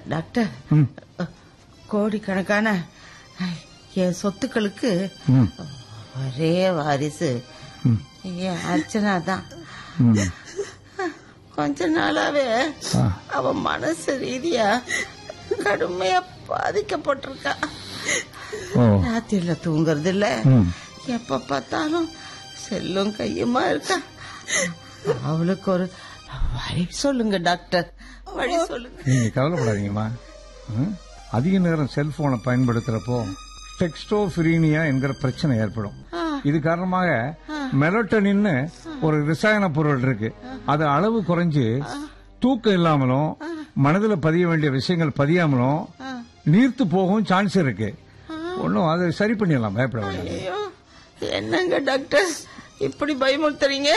Doctor கோடிக்கணக்கான என் சொத்துக்களுக்கு ஒரே வாரிசு என் அர்ச்சனா தான் கொஞ்ச நாளாவே அவ மனசு ரீதியா கடுமையா பாதிக்கப்பட்டிருக்கா ஓ ராத்திரில தூங்குறது இல்ல எப்ப பார்த்தாலும் செல்லும் கையுமா இருக்கா அவளுக்கு ஒரு வழி சொல்லுங்க டாக்டர் வழி சொல்லுங்க நீங்க கவலைப்படாதீங்கம்மா ம்? அதிக நேரம் செல்போனை பயன்படுத்துறப்போ டெக்ஸ்டோபிரீனியா என்கிற பிரச்சனை ஏற்படும் இது காரணமாக மெலட்டனின்னு ஒரு ரசாயன பொருள் இருக்கு அது அளவு குறைஞ்சு தூக்கம் இல்லாமலும் மனதில் பதிய வேண்டிய விஷயங்கள் பதியாமலும் நீர்த்து போகவும் சான்ஸ் இருக்கு ஒன்றும் அதை சரி பண்ணிடலாம் பயப்பட வேண்டாம் ஐயோ என்னங்க டாக்டர் இப்படி பயமுறுத்துறீங்க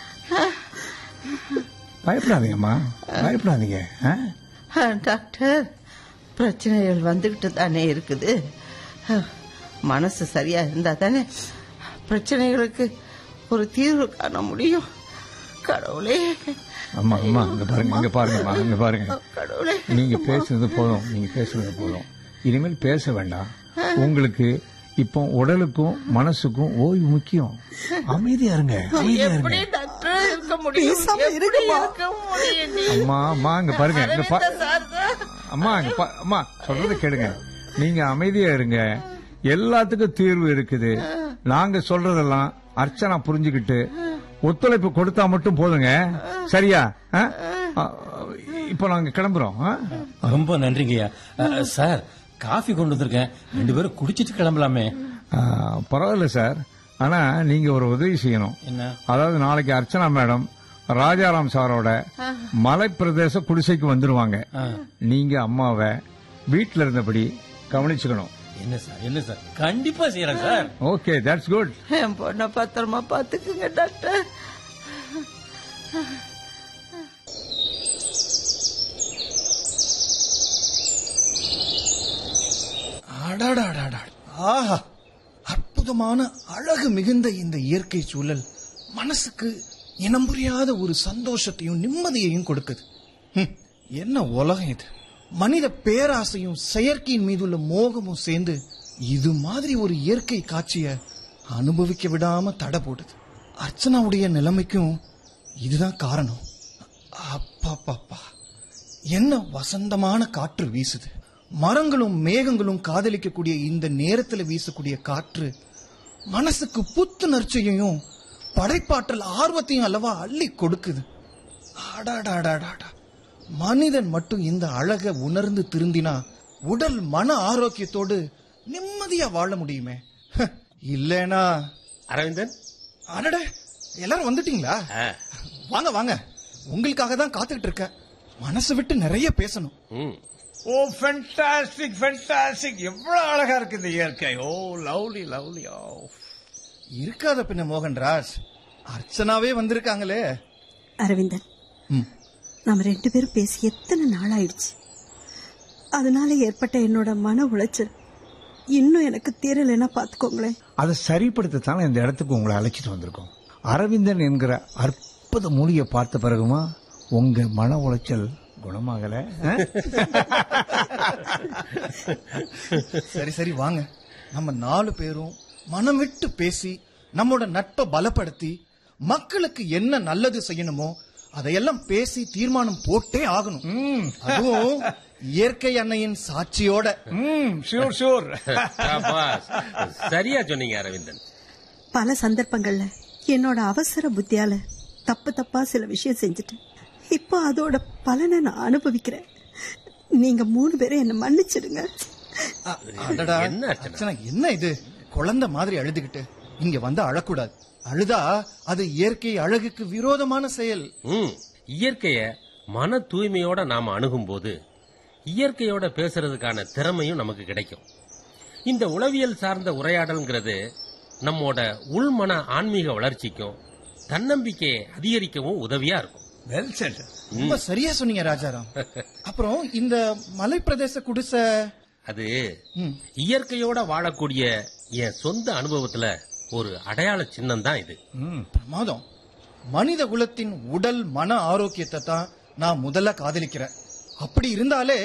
பயப்படாதீங்கம்மா பயப்படாதீங்க ஆ? ஆ, டாக்டர் பிரச்சனைகள் வந்துகிட்டு தானே இருக்குது மனசு சரியா இருந்தா தானே பிரச்சனைகளுக்கு ஒரு தீர்வு காண முடியும் கடவுளே அம்மா அம்மா இங்க பாருங்க இங்க பாருங்கம்மா இங்க பாருங்க கடவுளே நீங்க பேசுனது போதும் நீங்க பேசுனது போதும் இனிமேல் பேச வேண்டாம் உங்களுக்கு இப்போ உடலுக்கும் மனசுக்கும் ஓய்வு முக்கியம் அமைதியா இருங்க அமைதியா எப்படி இருங்க டாக்டர் இருக்க முடியும் பேசாம எப்படி இருக்குமா? இருக்க முடியும் நீ? அம்மா அம்மா இங்க பாருங்க இங்க பா- அரவிந்த சார் தான். அம்மா இங்க பா- அம்மா சொல்றத கேளுங்க நீங்க அமைதியா இருங்க எல்லாத்துக்கும் தீர்வு இருக்குது நாங்க சொல்றதெல்லாம் அர்ச்சனா புரிஞ்சுக்கிட்டு ஒத்துழைப்பு கொடுத்தா மட்டும் போதுங்க சரியா ஆ? ஆ, இப்போ நாங்க கிளம்புறோம் ஆ? ரொம்ப நன்றிங்கய்யா அஹ், சார் காஃபி கொண்டு வந்திருக்கேன் ரெண்டு பேரும் குடிச்சிட்டு கிளம்பலாமே ஆ, பரவாயில்ல சார் ஆனா நீங்க ஒரு உதவி செய்யணும் என்ன அதாவது நாளைக்கு அர்ச்சனா மேடம் ராஜாராம் சாரோட மலை பிரதேச குடிசைக்கு வந்துருவாங்க நீங்க அம்மாவை வீட்ல இருந்தபடி கவனிச்சுக்கணும் என்ன சார் என்ன சார் கண்டிப்பா செய்யறேன் சார் ஓகே தட்ஸ் குட் என் பொண்ணை பத்திரமா பாத்துக்குங்க டாக்டர் அடாடாடாடா. ஆஹா அற்புதமான அழகு மிகுந்த இந்த இயற்கை சூழல் மனசுக்கு இனம் புரியாத ஒரு சந்தோஷத்தையும் நிம்மதியையும் கொடுக்குது ஹம், என்ன உலகம் இது மனித பேராசையும் செயற்கையின் மீதுள்ள மோகமும் சேர்ந்து இது மாதிரி ஒரு இயற்கை காட்சிய அனுபவிக்க விடாம தடை போடுது அர்ச்சனாவுடைய நிலைமைக்கும் இதுதான் காரணம் அப்பாப்பாப்பா என்ன வசந்தமான காற்று வீசுது மரங்களும் மேகங்களும் காதலிக்கக்கூடிய இந்த நேரத்துல வீசக்கூடிய காற்று மனசுக்கு புத்துணர்ச்சியையும் படைப்பாற்றல் ஆர்வத்தையும் அல்லவா அள்ளி கொடுக்குது அடாடாடாடாடா மனிதன் மட்டும் இந்த அழகை உணர்ந்து திருந்தினா உடல் மன ஆரோக்கியத்தோடு நிம்மதியா வாழ முடியுமே ஹ, இல்லைனா அரவிந்தன் அடடே எல்லாரும் வந்துட்டீங்களா வாங்க வாங்க உங்களுக்காக தான் காத்துக்கிட்டு இருக்கேன் மனசு விட்டு நிறைய பேசணும் ம் ஓ ஃபென்டாஸ்டிக் ஃபென்டாஸ்டிக் எவ்வளவு அழகா இருக்கு இந்த இயற்கை ஓ லவ்லி லவ்லி ஓ இருக்காத பின்ன மோகன்ராஜ் அர்ச்சனாவே வந்திருக்காங்களே அரவிந்தன் ம். நாம ரெண்டு பேரும் பேசி எத்தனை நாள் ஆயிடுச்சு அதனால ஏற்பட்ட என்னோட மன உளைச்சல் இன்னும் எனக்கு தீரலைன்னா பாத்துக்கோங்களேன் அதை சரிப்படுத்தத்தானே இந்த இடத்துக்கு உங்களை அழைச்சிட்டு வந்திருக்கோம் அரவிந்தன் என்கிற அற்புத மொழியை பார்த்த பிறகுமா உங்க மன உளைச்சல் குணமாகல ஆ? சரி சரி வாங்க நம்ம நாலு பேரும் மனம் விட்டு பேசி நம்மோட நட்பை பலப்படுத்தி மக்களுக்கு என்ன நல்லது செய்யணுமோ அதையெல்லாம் பேசி தீர்மானம் போட்டே ஆகணும் அதுவும் இயற்கை அன்னையின் சாட்சியோட ம் ஷூர் ஷூர் சாபாஸ். சரியா சொன்னீங்க அரவிந்தன் பல சந்தர்ப்பங்கள்ல என்னோட அவசர புத்தியால தப்பு தப்பா சில விஷயம் செஞ்சுட்டேன் இப்போ அதோட பலனை நான் அனுபவிக்கிறேன் நீங்க மூணு பேரும் என்ன மன்னிச்சிடுங்க அ- அடடா, என்ன அர்ச்சனா? அர்ச்சனா என்ன இது குழந்தை மாதிரி அழுதுகிட்டு இங்க வந்து அழக்கூடாது அழுதா அது இயற்கை அழகுக்கு விரோதமான செயல் ம் இயற்கைய மன தூய்மையோட நாம அணுகும் போது இயற்கையோட பேசுறதுக்கான திறமையும் நமக்கு கிடைக்கும் இந்த உளவியல் சார்ந்த உரையாடல்ங்கிறது நம்மோட உள்மன ஆன்மீக வளர்ச்சிக்கும் தன்னம்பிக்கையை அதிகரிக்கவும் உதவியா இருக்கும் வெல் செட் ரொம்ப சரியா சொன்னீங்க ராஜாராம் அப்புறம் இந்த மலைப்பிரதேச குடிசை அது ம், இயற்கையோட வாழக்கூடிய என் சொந்த அனுபவத்துல ஒரு அடையாள சின்னம் தான் இது பிரமாதம் மனித குலத்தின் உடல் மன ஆரோக்கியத்தை தான் நான் முதல்ல காதலிக்கிறேன் அப்படி இருந்தாலே